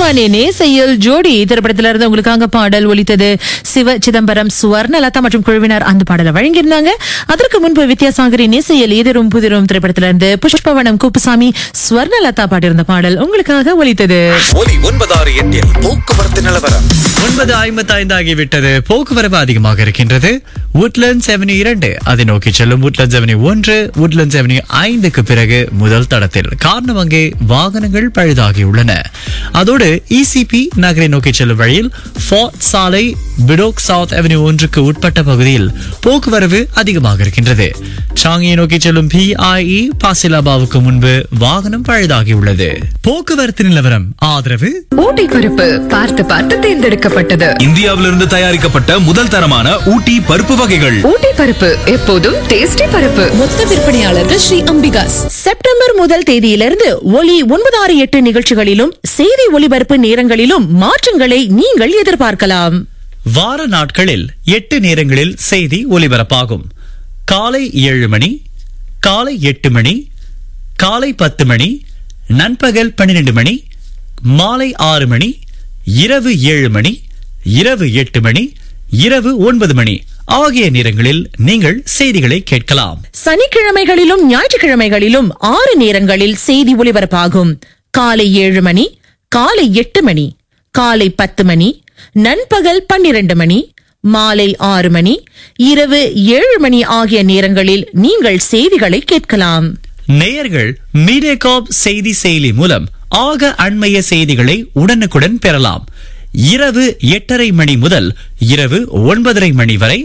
தானே நேசையில் ஜோடி திரைப்படத்தில இருந்து உங்களுக்காக பாடல் ஒலித்தது சிவ சிதம்பரம் சுவர்ணலதா மற்றும் குழுவினர் அந்த பாடலை வழங்கியிருந்தாங்க அதற்கு முன்பு வித்யாசாகரி நேசையில் எதிரும் புதிரும் திரைப்படத்தில இருந்து புஷ்பவனம் குப்புசாமி சுவர்ணலதா பாடியிருந்த பாடல் உங்களுக்காக ஒலித்தது ஒலி ஒன்பதாறு எட்டில் போக்குவரத்து நிலவரம் ஒன்பது ஐம்பத்தி ஐந்து ஆகிவிட்டது போக்குவரவு அதிகமாக இருக்கின்றது உட்லண்ட் செவனி இரண்டு அதை நோக்கி செல்லும் உட்லண்ட் செவனி ஒன்று உட்லண்ட் செவனி ஐந்துக்கு பிறகு முதல் தடத்தில் காரணம் அங்கே வாகனங்கள் பழுதாகியுள்ளன அதோடு இசிபி நகரை நோக்கி செல்லும் வழியில் ஃபார்ட் சாலை பிடோக் சவுத் அவென்யூ ஒன்றுக்கு உட்பட்ட பகுதியில் போக்குவரவு அதிகமாக இருக்கின்றது சாங்கியை நோக்கி செல்லும் பிஐஇ பாசிலாபாவுக்கு முன்பு வாகனம் பழுதாகியுள்ளது போக்குவரத்து நிலவரம் ஆதரவு ஊட்டி பருப்பு பார்த்து பார்த்து தேர்ந்தெடுக்கப்பட்டது இந்தியாவிலிருந்து தயாரிக்கப்பட்ட முதல் தரமான ஊட்டி பருப்பு வகைகள் ஊட்டி பருப்பு எப்போதும் டேஸ்டி பருப்பு மொத்த விற்பனையாளர்கள் ஸ்ரீ அம்பிகாஸ் செப்டம்பர் முதல் தேதியிலிருந்து ஒலி ஒன்பது ஆறு எட்டு நிகழ்ச்சிகளிலும் செய்தி ஒலிபரப்பு நேரங்களிலும் மாற்றங்களை நீங்கள் எதிர்பார்க்கலாம் வார நாட்களில் எட்டு நேரங்களில் செய்தி ஒலிபரப்பாகும் காலை ஏழு மணி காலை எட்டு மணி காலை பத்து மணி நண்பகல் பன்னிரண்டு மணி மாலை ஆறு மணி இரவு ஏழு மணி இரவு எட்டு மணி இரவு ஒன்பது மணி ஆகிய நேரங்களில் நீங்கள் செய்திகளை கேட்கலாம் சனிக்கிழமைகளிலும் ஞாயிற்றுக்கிழமைகளிலும் ஆறு நேரங்களில் செய்தி ஒலிபரப்பாகும் காலை ஏழு மணி காலை எட்டு மணி காலை பத்து மணி நண்பகல் பன்னிரண்டு மணி மாலை ஆறு மணி இரவு ஏழு மணி ஆகிய நேரங்களில் நீங்கள் செய்திகளை கேட்கலாம் நேயர்கள் மீடியாகாப் செய்தி செயலி மூலம் ஆக அண்மைய செய்திகளை உடனுக்குடன் பெறலாம் இரவு எட்டரை மணி முதல் இரவு ஒன்பதரை மணி வரை